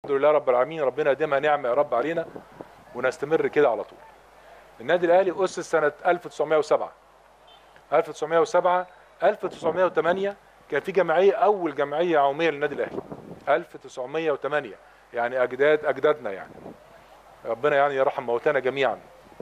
الحمد لله رب العالمين ربنا يديمها نعمه يا رب علينا ونستمر كده على طول النادي الاهلي اسس سنه 1907 1907 1908 كان في جمعيه اول جمعيه عموميه للنادي الاهلي 1908 يعني اجداد اجدادنا يعني ربنا يعني يرحم موتانا جميعا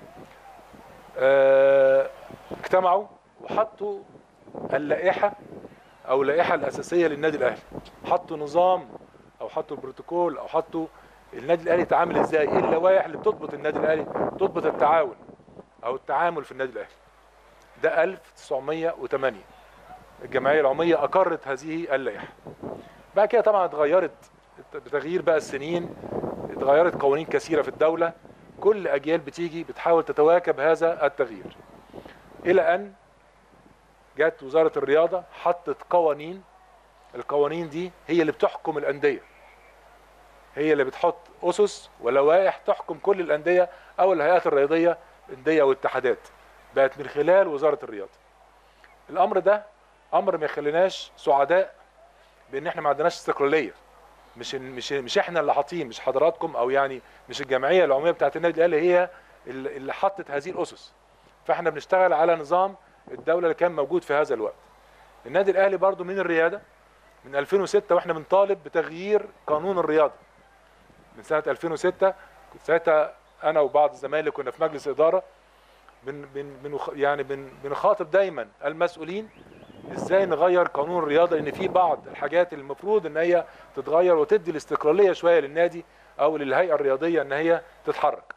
آه، اجتمعوا وحطوا اللائحه او اللائحه الاساسيه للنادي الاهلي حطوا نظام او حطوا البروتوكول او حطوا النادي الاهلي يتعامل ازاي ايه اللوائح اللي بتضبط النادي الاهلي تضبط التعاون او التعامل في النادي الاهلي ده 1908 الجمعيه العموميه اقرت هذه اللائحه بعد كده طبعا اتغيرت بتغيير بقى السنين اتغيرت قوانين كثيره في الدوله كل اجيال بتيجي بتحاول تتواكب هذا التغيير الى ان جت وزاره الرياضه حطت قوانين القوانين دي هي اللي بتحكم الانديه هي اللي بتحط اسس ولوائح تحكم كل الانديه او الهيئات الرياضيه الانديه والاتحادات بقت من خلال وزاره الرياضه الامر ده امر ما يخليناش سعداء بان احنا ما عندناش استقلاليه مش مش مش احنا اللي حاطين مش حضراتكم او يعني مش الجمعيه العموميه بتاعت النادي الاهلي هي اللي اللي حطت هذه الاسس فاحنا بنشتغل على نظام الدوله اللي كان موجود في هذا الوقت النادي الاهلي برضو من الرياده من 2006 واحنا بنطالب بتغيير قانون الرياضه من سنه 2006 ساعتها انا وبعض زمايلي كنا في مجلس اداره بن بن بن يعني بن بنخاطب دايما المسؤولين ازاي نغير قانون الرياضه لان في بعض الحاجات اللي المفروض ان هي تتغير وتدي الاستقلاليه شويه للنادي او للهيئه الرياضيه ان هي تتحرك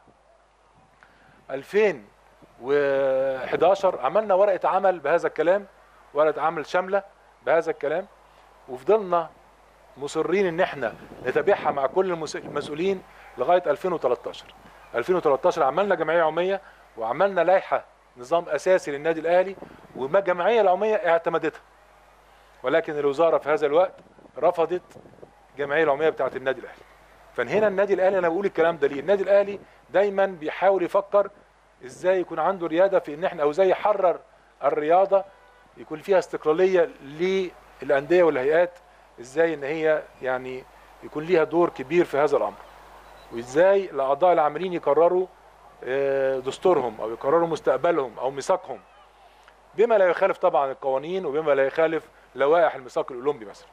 2011 عملنا ورقه عمل بهذا الكلام ورقه عمل شامله بهذا الكلام وفضلنا مصرين ان احنا نتابعها مع كل المس- المسؤولين لغايه 2013 2013 عملنا جمعيه عموميه وعملنا لائحه نظام اساسي للنادي الاهلي وما الجمعيه العموميه اعتمدتها ولكن الوزاره في هذا الوقت رفضت الجمعيه العموميه بتاعه النادي الاهلي فهنا النادي الاهلي انا بقول الكلام ده ليه النادي الاهلي دايما بيحاول يفكر ازاي يكون عنده رياده في ان احنا او ازاي يحرر الرياضه يكون فيها استقلاليه للانديه والهيئات ازاي ان هي يعني يكون ليها دور كبير في هذا الامر وازاي الاعضاء العاملين يقرروا آه، دستورهم او يقرروا مستقبلهم او ميثاقهم بما لا يخالف طبعا القوانين وبما لا يخالف لوائح الميثاق الاولمبي مثلا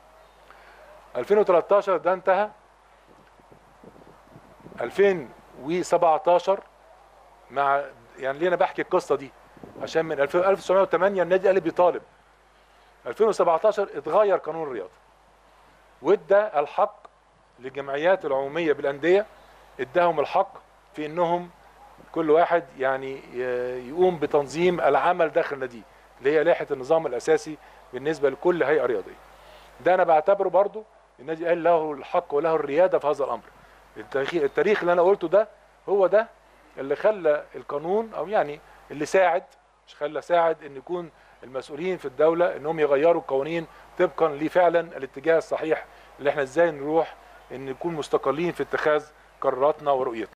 2013 ده انتهى 2017 مع يعني ليه انا بحكي القصه دي عشان من 2000 1908 النادي الاهلي بيطالب 2017 اتغير قانون الرياضه وادى الحق للجمعيات العموميه بالانديه اداهم الحق في انهم كل واحد يعني ي- يقوم بتنظيم العمل داخل ناديه اللي هي لائحه النظام الاساسي بالنسبه لكل هيئه رياضيه ده انا بعتبره برضو النادي الاهلي له الحق وله الرياده في هذا الامر التاريخ التاريخ اللي انا قلته ده هو ده اللي خلى القانون او يعني اللي ساعد مش خلى ساعد ان يكون المسؤولين في الدوله انهم يغيروا القوانين طبقا لفعلا الاتجاه الصحيح اللي احنا ازاي نروح ان نكون مستقلين في اتخاذ قراراتنا ورؤيتنا